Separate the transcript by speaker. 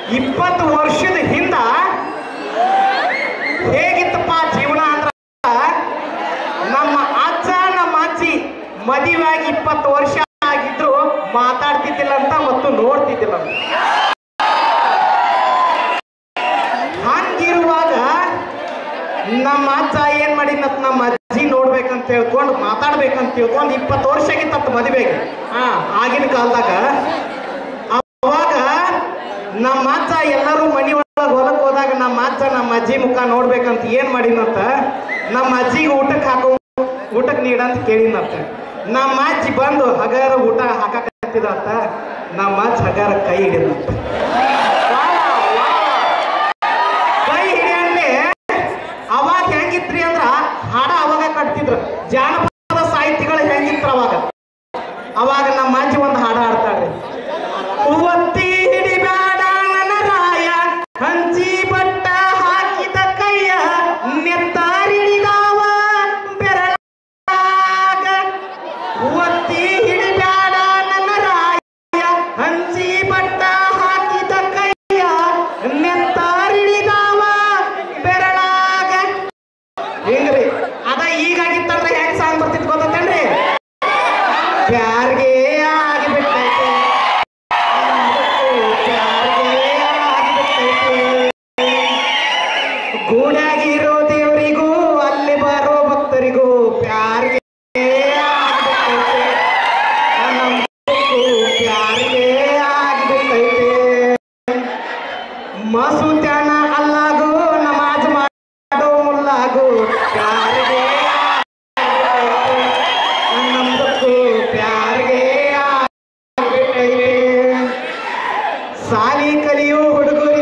Speaker 1: ಇಪ್ಪತ್ತು ವರ್ಷದ ಹಿಂದ ಹೇಗಿತ್ತಪ್ಪ ಜೀವನ ಅಂದ್ರ ನಮ್ಮ ಅಜ್ಜ ನಮ್ಮ ಅಜ್ಜಿ ಮದುವೆಯಾಗಿ ಇಪ್ಪತ್ತು ವರ್ಷ ಆಗಿದ್ರು ಮಾತಾಡ್ತಿದ್ದಿಲ್ಲ ಅಂತ ಮತ್ತು ನೋಡ್ತಿದ್ದಿಲ್ಲ ಅಂತ. ಹಂಗಿರುವಾಗ ನಮ್ಮ ಅಜ್ಜ ಏನ್ ಮಾಡಿದ್ನತ್ ನಮ್ಮ ಅಜ್ಜಿ ನೋಡ್ಬೇಕಂತ ತಿಳ್ಕೊಂಡು ಮಾತಾಡ್ಬೇಕಂತ ತಿಳ್ಕೊಂಡು ಇಪ್ಪತ್ತು ವರ್ಷ ಆಗಿತ್ತಂತ ಮದುವೆಗೆ ಹಾ ಆಗಿನ ಕಾಲದಾಗ ಅವಾಗ ನಮ್ಮ ಅಜ್ಜ ಎಲ್ಲರೂ ಮನಿ ಒಳಗೆ ಹೊಲಕ್ಕೆ ಹೋದಾಗ ನಮ್ಮ ಅಜ್ಜ ನಮ್ಮ ಅಜ್ಜಿ ಮುಖ ನೋಡ್ಬೇಕಂತ ಏನ್ ಮಾಡಿನಂತ ನಮ್ಮ ಅಜ್ಜಿಗೆ ಊಟಕ್ಕೆ ಹಾಕೋ ಊಟಕ್ಕೆ ನೀಡಂತ ಕೇಳಿನಂತ ನಮ್ಮ ಅಜ್ಜಿ ಬಂದು ಹಗಾರ ಊಟ ಹಾಕಕತ್ತಿದಂತ ನಮ್ಮ ಅಜ್ಜ ಹಗಾರ ಕೈ ಹಿಡಿದಂತ ಕೈ ಹಿಡಿಯಲ್ಲೇ ಅವಾಗ ಹೆಂಗಿತ್ರಿ ಅಂದ್ರ ಹಾಡ ಅವಾಗ ಕಟ್ತಿದ್ರು ಜಾನಪದ ಸಾಹಿತ್ಯಗಳು ಹೆಂಗಿತ್ರ ಅವಾಗ ಅವಾಗ ನಮ್ಮ ಅಜ್ಜಿ ಒಂದು ಹಾಡ ಹಾಡ್ತಾಳ್ರಿ ಒತ್ತಿ ಹಿಡಿಬೇಡ ನನ್ನ ರಾಯ ಹಂಚಿ ಬಟ್ಟ ಹಾಕಿದ ಕೈಯ ನೆತ್ತಾರಿಡಿದಾವ ಬೆರಳಾಗ ಒತ್ತಿ ಹಿಡಿಬೇಡ ನನ್ನ ರಾಯ ಹಂಚಿ ಬಟ್ಟ ಹಾಕಿದ ಕೈಯ ನೆತ್ತಾರಿಡಿದಾವ ಬೆರಳಾಗ ಹಿಂಗ್ರಿ ಅದ ಈಗಾಗಿತ್ತಂದ್ರೆ ಹೆಂಗ್ ಸಾಂಗ್ ಬರ್ತಿತ್ತು ಗೊತ್ತೇನ್ರಿ ಪ್ಯಾರ್ಗೆ ಆಗಿಬಿಟ್ಟೈತೆ ಪ್ಯಾರ್ಗೆ ಆಗಿಬಿಟ್ಟೈತೆ ಗೂಡ್ಯಾಗಿರೋ ದೇವರಿಗೂ ಅಲ್ಲಿ ಬರೋ ಭಕ್ತರಿಗೂ ಪ್ಯಾರ್ಗೆ ಆಗಿಬಿಟ್ಟೈತೆ ನಮ್ಗೂ ಪ್ಯಾರ್ಗೆ ಆಗಿಬಿಟ್ಟೈತೆ ಮಸೂತ್ಯಾನ ಅಲ್ಲಾಗು ನಮಾಜ್ ಮಾಡೋ ಮುಲ್ಲಾಗು ಪ್ಯಾರ್ಗೆ ನಮ್ದಕ್ಕೂ ಪ್ಯಾರ್ಗೆ ಆಗ್ಬಿಟ್ಟೈತೆ. ಸಾಲಿ ಕಲಿಯೋ ಹುಡುಗರು